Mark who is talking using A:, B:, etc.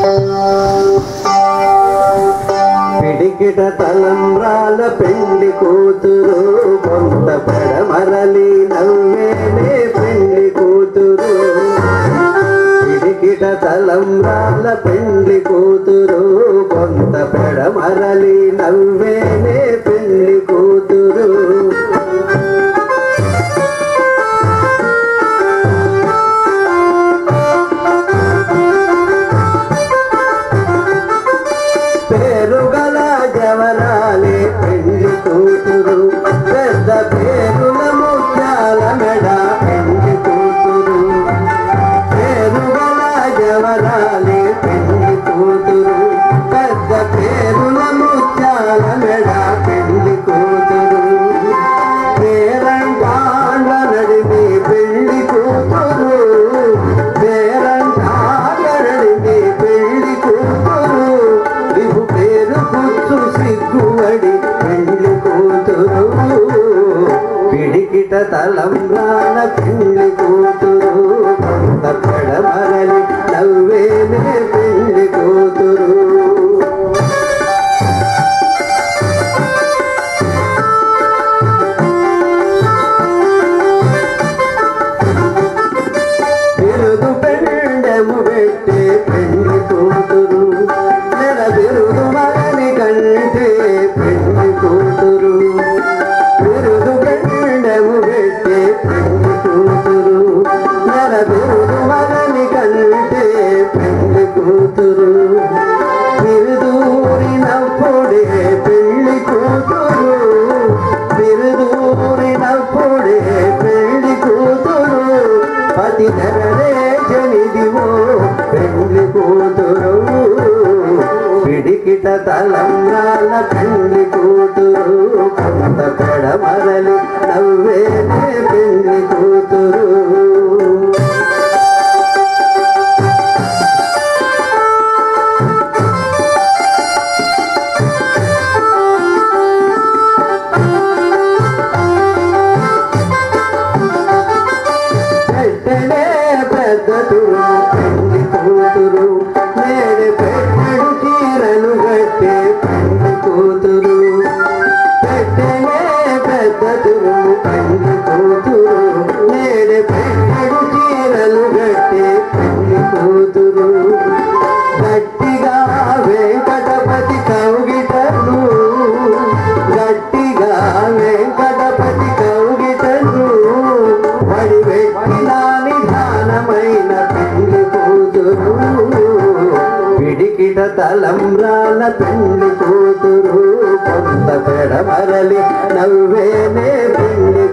A: పిడికిట తలంబ్రాల పెళ్లి కూతురు కొంత పెడమరలి నవ్వేనే పెళ్లి కూతురు పిడికిట తలంబ్రాల పెళ్లి కూతురు కొంత పెడమరలి నవ్వేనే పెళ్లి కూతురు పేరుగల జవరాలే పెళ్లి కూతురు పెద్ద పేరుల ముత్యాల మెడ పెళ్లి కూతురు పేరుగల జవరాలే పెళ్లి కూతురు పెద్ద పేరుల ముత్యాల మెడ పెళ్లి కూతురు పేరంటాళ్ళ నడిమి పెళ్లి కూతురు పేరంటాళ్ళ నడిమి పెళ్లి కూతురు విభు పేరు కూర్చు సిగ్గువడి పెళ్లి కూతురు పిడికిట తలంబ్రాల పెళ్లి కూతురు కొంత పెడమరలి నవ్వేనే పెళ్లి కూతురు బిరుదు పెండెము పెట్టే పెళ్లి కూతురు నెల బిరుదు మగని కంటే పెళ్లి కూతురు బిరుదు పెండెము పెట్టే పెళ్లి కూతురు నెల బిరుదు మగని కంటే పెళ్లి కూతురు బిరుదూరినప్పుడే పెళ్లి కూతురు బిరుదూరినప్పుడే పెళ్లి కూతురు పతి ధరలే జనిదివో పెళ్లి కూతురు పిడికిట తలంగాల పెళ్లి కూతురు కొంత పెడమరలి నవ్వేనే పెళ్లి కూతురు పెట్టనే పెద్దతురు పెళ్లి కూతురు నేడు పెట్టడు చీరలు కట్టే పెళ్లి కూతురు పెట్టనే పెద్దతురు పెళ్లి కూతురు నేడు పెట్టడు చీరలు కట్టే పెళ్లి కూతురు గట్టిగా వెంకటపతి కౌగిటను గట్టిగా వెంకటపతి కౌగిటను వడి పెట్టిన నిధానమైన పెళ్లి కూతురు పిడికిట తలంబ్రాల పెళ్లి కూతురు కొంత పెడమరలి నవ్వేనే పెళ్లి